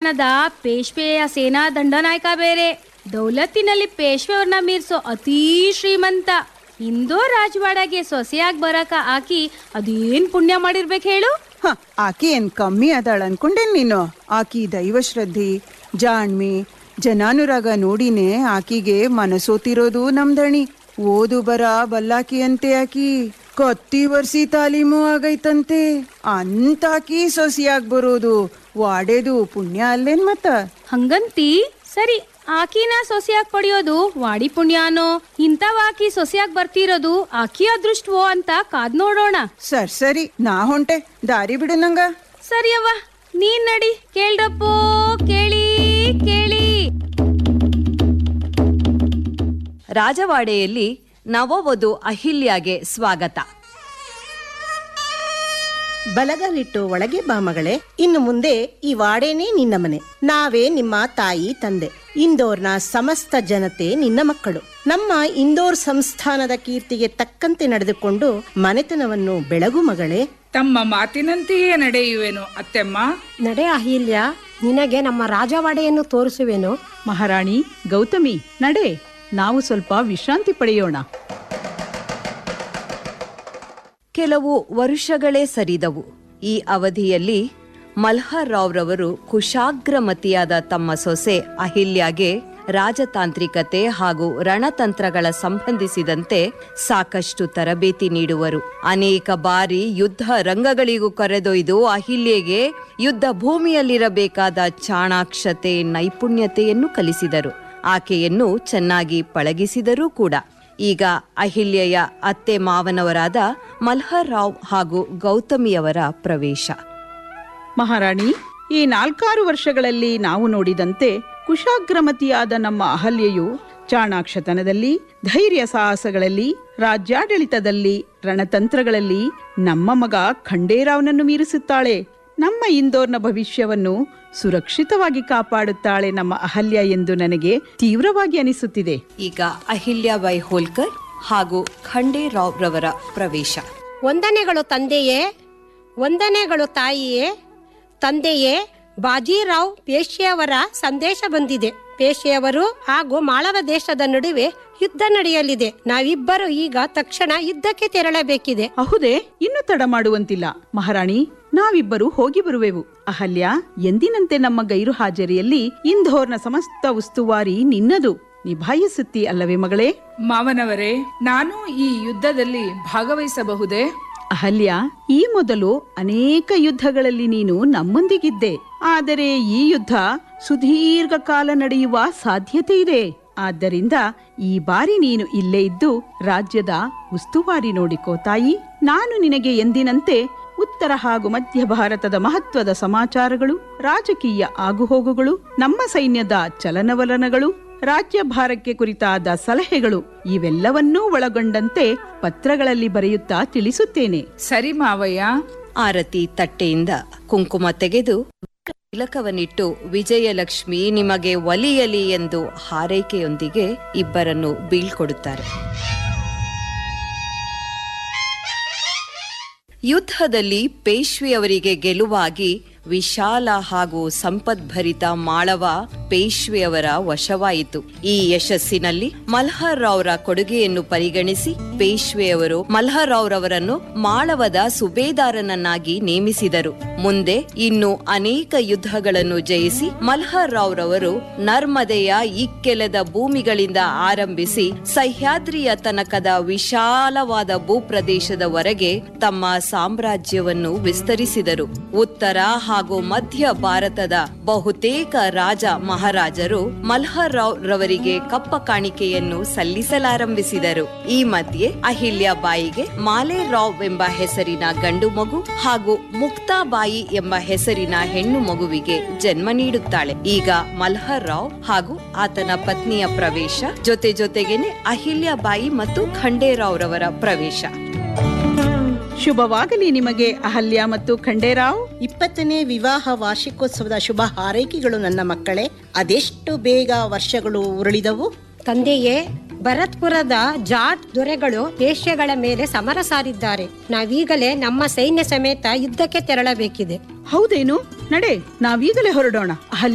ಪಟ್ಟಣದ ಪೇಶ್ವೆಯ ಸೇನಾ ದಂಡನಾಯಕ ಬೇರೆ ದೌಲತ್ತಿನಲ್ಲಿ ಪೇಶ್ವೆಯವ್ರನ್ನ ಮೀರ್ಸೋ ಅತೀ ಶ್ರೀಮಂತ ಇಂದೋ ರಾಜವಾಡಗೆ ಸೊಸೆಯಾಗಿ ಬರಕ ಆಕಿ ಅದೇನ್ ಪುಣ್ಯ ಮಾಡಿರ್ಬೇಕು ಹೇಳು ಹ ಆಕಿ ಏನ್ ಕಮ್ಮಿ ಅದಾಳ ಅನ್ಕೊಂಡೇನ್ ನೀನು ಆಕಿ ದೈವಶ್ರದ್ಧಿ ಜಾಣ್ಮೆ ಜನಾನುರಾಗ ನೋಡಿನೇ ಆಕಿಗೆ ಮನಸೋತಿರೋದು ನಮ್ದಣಿ ಓದು ಬರ ಬಲ್ಲಾಕಿ ಅಂತೆ ಆಕಿ ಕತ್ತಿ ವರ್ಸಿ ತಾಲೀಮು ಆಗೈತಂತೆ ಅಂತಾಕಿ ಸೊಸಿಯಾಗ್ ಬರೋದು ವಾಡೇದು ಪುಣ್ಯ ಅಲ್ಲೇನ್ ಮತ್ತ ಹಂಗಂತಿ ಸರಿ ಆಕಿನ ಸೊಸೆಯಾಗಿ ಪಡೆಯೋದು ವಾಡಿ ಪುಣ್ಯಾನೋ ಇಂಥವ್ ಆಕಿ ಸೊಸೆಯಾಗಿ ಬರ್ತಿರೋದು ಆಕಿ ಅದೃಷ್ಟವೋ ಅಂತ ಕಾದ್ ನೋಡೋಣ ಸರ್ ಸರಿ ನಾ ಹೊಂಟೆ ದಾರಿ ಬಿಡು ನಂಗ ಸರಿ ಅವ್ವ ನೀನ್ ನಡಿ ಕೇಳ್ರಪ್ಪೋ ಕೇಳಿ ಕೇಳಿ ರಾಜವಾಡೆಯಲ್ಲಿ ನವವಧು ಅಹಿಲ್ಯಾಗೆ ಸ್ವಾಗತ ಬಲಗಲಿಟ್ಟು ಒಳಗೆ ಬಾ ಮಗಳೇ ಇನ್ನು ಮುಂದೆ ಈ ವಾಡೇನೇ ನಿನ್ನ ಮನೆ ನಾವೇ ನಿಮ್ಮ ತಾಯಿ ತಂದೆ ಇಂದೋರ್ನ ಸಮಸ್ತ ಜನತೆ ನಿನ್ನ ಮಕ್ಕಳು ನಮ್ಮ ಇಂದೋರ್ ಸಂಸ್ಥಾನದ ಕೀರ್ತಿಗೆ ತಕ್ಕಂತೆ ನಡೆದುಕೊಂಡು ಮನೆತನವನ್ನು ಬೆಳಗು ಮಗಳೇ ತಮ್ಮ ಮಾತಿನಂತೆಯೇ ನಡೆಯುವೆನು ಅತ್ತೆಮ್ಮ ನಡೆ ಅಹಿಲ್ಯ ನಿನಗೆ ನಮ್ಮ ರಾಜವಾಡೆಯನ್ನು ತೋರಿಸುವೆನು ಮಹಾರಾಣಿ ಗೌತಮಿ ನಡೆ ನಾವು ಸ್ವಲ್ಪ ವಿಶ್ರಾಂತಿ ಪಡೆಯೋಣ ಕೆಲವು ವರುಷಗಳೇ ಸರಿದವು ಈ ಅವಧಿಯಲ್ಲಿ ಮಲ್ಹರ್ ರಾವ್ರವರು ಕುಶಾಗ್ರಮತಿಯಾದ ತಮ್ಮ ಸೊಸೆ ಅಹಿಲ್ಯಾಗೆ ರಾಜತಾಂತ್ರಿಕತೆ ಹಾಗೂ ರಣತಂತ್ರಗಳ ಸಂಬಂಧಿಸಿದಂತೆ ಸಾಕಷ್ಟು ತರಬೇತಿ ನೀಡುವರು ಅನೇಕ ಬಾರಿ ಯುದ್ಧ ರಂಗಗಳಿಗೂ ಕರೆದೊಯ್ದು ಅಹಿಲ್ಯೆಗೆ ಯುದ್ಧ ಭೂಮಿಯಲ್ಲಿರಬೇಕಾದ ಚಾಣಾಕ್ಷತೆ ನೈಪುಣ್ಯತೆಯನ್ನು ಕಲಿಸಿದರು ಆಕೆಯನ್ನು ಚೆನ್ನಾಗಿ ಪಳಗಿಸಿದರೂ ಕೂಡ ಈಗ ಅಹಿಲ್ಯೆಯ ಅತ್ತೆ ಮಾವನವರಾದ ಮಲ್ಹರ್ ರಾವ್ ಹಾಗೂ ಗೌತಮಿಯವರ ಪ್ರವೇಶ ಮಹಾರಾಣಿ ಈ ನಾಲ್ಕಾರು ವರ್ಷಗಳಲ್ಲಿ ನಾವು ನೋಡಿದಂತೆ ಕುಶಾಗ್ರಮತಿಯಾದ ನಮ್ಮ ಅಹಲ್ಯೆಯು ಚಾಣಾಕ್ಷತನದಲ್ಲಿ ಧೈರ್ಯ ಸಾಹಸಗಳಲ್ಲಿ ರಾಜ್ಯಾಡಳಿತದಲ್ಲಿ ರಣತಂತ್ರಗಳಲ್ಲಿ ನಮ್ಮ ಮಗ ಖಂಡೇರಾವ್ನನ್ನು ಮೀರಿಸುತ್ತಾಳೆ ನಮ್ಮ ಇಂದೋರ್ನ ಭವಿಷ್ಯವನ್ನು ಸುರಕ್ಷಿತವಾಗಿ ಕಾಪಾಡುತ್ತಾಳೆ ನಮ್ಮ ಅಹಲ್ಯ ಎಂದು ನನಗೆ ತೀವ್ರವಾಗಿ ಅನಿಸುತ್ತಿದೆ ಈಗ ಅಹಿಲ್ಯಾಬಾಯಿ ಹೋಲ್ಕರ್ ಹಾಗೂ ಖಂಡೇರಾವ್ ರವರ ಪ್ರವೇಶ ವಂದನೆಗಳು ತಂದೆಯೇ ವಂದನೆಗಳು ತಾಯಿಯೇ ತಂದೆಯೇ ಬಾಜಿರಾವ್ ಪೇಶಿಯವರ ಸಂದೇಶ ಬಂದಿದೆ ಪೇಶಿಯವರು ಹಾಗೂ ಮಾಳವ ದೇಶದ ನಡುವೆ ಯುದ್ಧ ನಡೆಯಲಿದೆ ನಾವಿಬ್ಬರು ಈಗ ತಕ್ಷಣ ಯುದ್ಧಕ್ಕೆ ತೆರಳಬೇಕಿದೆ ಅಹುದೇ ಇನ್ನು ತಡ ಮಾಡುವಂತಿಲ್ಲ ಮಹಾರಾಣಿ ನಾವಿಬ್ಬರು ಹೋಗಿ ಬರುವೆವು ಅಹಲ್ಯ ಎಂದಿನಂತೆ ನಮ್ಮ ಗೈರು ಹಾಜರಿಯಲ್ಲಿ ಇಂಧೋರ್ನ ಸಮಸ್ತ ಉಸ್ತುವಾರಿ ನಿನ್ನದು ನಿಭಾಯಿಸುತ್ತಿ ಅಲ್ಲವೇ ಮಗಳೇ ಮಾವನವರೇ ನಾನು ಈ ಯುದ್ಧದಲ್ಲಿ ಭಾಗವಹಿಸಬಹುದೇ ಅಹಲ್ಯ ಈ ಮೊದಲು ಅನೇಕ ಯುದ್ಧಗಳಲ್ಲಿ ನೀನು ನಮ್ಮೊಂದಿಗಿದ್ದೆ ಆದರೆ ಈ ಯುದ್ಧ ಸುದೀರ್ಘ ಕಾಲ ನಡೆಯುವ ಸಾಧ್ಯತೆ ಇದೆ ಆದ್ದರಿಂದ ಈ ಬಾರಿ ನೀನು ಇಲ್ಲೇ ಇದ್ದು ರಾಜ್ಯದ ಉಸ್ತುವಾರಿ ನೋಡಿಕೋ ತಾಯಿ ನಾನು ನಿನಗೆ ಎಂದಿನಂತೆ ಉತ್ತರ ಹಾಗೂ ಮಧ್ಯ ಭಾರತದ ಮಹತ್ವದ ಸಮಾಚಾರಗಳು ರಾಜಕೀಯ ಆಗುಹೋಗುಗಳು ನಮ್ಮ ಸೈನ್ಯದ ಚಲನವಲನಗಳು ರಾಜ್ಯ ಭಾರಕ್ಕೆ ಕುರಿತಾದ ಸಲಹೆಗಳು ಇವೆಲ್ಲವನ್ನೂ ಒಳಗೊಂಡಂತೆ ಪತ್ರಗಳಲ್ಲಿ ಬರೆಯುತ್ತಾ ತಿಳಿಸುತ್ತೇನೆ ಸರಿ ಮಾವಯ್ಯ ಆರತಿ ತಟ್ಟೆಯಿಂದ ಕುಂಕುಮ ತೆಗೆದು ತಿಲಕವನ್ನಿಟ್ಟು ವಿಜಯಲಕ್ಷ್ಮಿ ನಿಮಗೆ ಒಲಿಯಲಿ ಎಂದು ಹಾರೈಕೆಯೊಂದಿಗೆ ಇಬ್ಬರನ್ನು ಬೀಳ್ಕೊಡುತ್ತಾರೆ ಯುದ್ಧದಲ್ಲಿ ಪೇಶ್ವೆಯವರಿಗೆ ಗೆಲುವಾಗಿ ವಿಶಾಲ ಹಾಗೂ ಸಂಪದ್ಭರಿತ ಮಾಳವ ಪೇಶ್ವೆಯವರ ವಶವಾಯಿತು ಈ ಯಶಸ್ಸಿನಲ್ಲಿ ಮಲ್ಹರ್ ರಾವ್ರ ಕೊಡುಗೆಯನ್ನು ಪರಿಗಣಿಸಿ ಪೇಶ್ವೆಯವರು ಮಲ್ಹರ್ ರಾವ್ರವರನ್ನು ಮಾಳವದ ಸುಬೇದಾರನನ್ನಾಗಿ ನೇಮಿಸಿದರು ಮುಂದೆ ಇನ್ನು ಅನೇಕ ಯುದ್ಧಗಳನ್ನು ಜಯಿಸಿ ಮಲ್ಹರ್ ರಾವ್ರವರು ನರ್ಮದೆಯ ಇಕ್ಕೆಲೆದ ಭೂಮಿಗಳಿಂದ ಆರಂಭಿಸಿ ಸಹ್ಯಾದ್ರಿಯ ತನಕದ ವಿಶಾಲವಾದ ಭೂಪ್ರದೇಶದವರೆಗೆ ತಮ್ಮ ಸಾಮ್ರಾಜ್ಯವನ್ನು ವಿಸ್ತರಿಸಿದರು ಉತ್ತರ ಹಾಗೂ ಮಧ್ಯ ಭಾರತದ ಬಹುತೇಕ ರಾಜ ಮಹಾರಾಜರು ಮಲ್ಹರ್ ರಾವ್ ರವರಿಗೆ ಕಪ್ಪ ಕಾಣಿಕೆಯನ್ನು ಸಲ್ಲಿಸಲಾರಂಭಿಸಿದರು ಈ ಮಧ್ಯೆ ಅಹಿಲ್ಯಾಬಾಯಿಗೆ ಮಾಲೆ ರಾವ್ ಎಂಬ ಹೆಸರಿನ ಗಂಡು ಮಗು ಹಾಗೂ ಮುಕ್ತಾಬಾಯಿ ಎಂಬ ಹೆಸರಿನ ಹೆಣ್ಣು ಮಗುವಿಗೆ ಜನ್ಮ ನೀಡುತ್ತಾಳೆ ಈಗ ಮಲ್ಹರ್ ರಾವ್ ಹಾಗೂ ಆತನ ಪತ್ನಿಯ ಪ್ರವೇಶ ಜೊತೆ ಜೊತೆಗೇನೆ ಅಹಿಲ್ಯಾಬಾಯಿ ಮತ್ತು ಖಂಡೇರಾವ್ ರವರ ಪ್ರವೇಶ ಶುಭವಾಗಲಿ ನಿಮಗೆ ಅಹಲ್ಯ ಮತ್ತು ಖಂಡೇರಾವ್ ಇಪ್ಪತ್ತನೇ ವಿವಾಹ ವಾರ್ಷಿಕೋತ್ಸವದ ಶುಭ ಹಾರೈಕೆಗಳು ನನ್ನ ಮಕ್ಕಳೇ ಅದೆಷ್ಟು ಬೇಗ ವರ್ಷಗಳು ಉರುಳಿದವು ತಂದೆಯೇ ಭರತ್ಪುರದ ಜಾಟ್ ದೊರೆಗಳು ಪೇಶ್ಯಗಳ ಮೇಲೆ ಸಮರ ಸಾರಿದ್ದಾರೆ ನಾವೀಗಲೇ ನಮ್ಮ ಸೈನ್ಯ ಸಮೇತ ಯುದ್ಧಕ್ಕೆ ತೆರಳಬೇಕಿದೆ ಹೌದೇನು ನಡೆ ನಾವೀಗಲೇ ಹೊರಡೋಣ ಅಹಲ್ಯ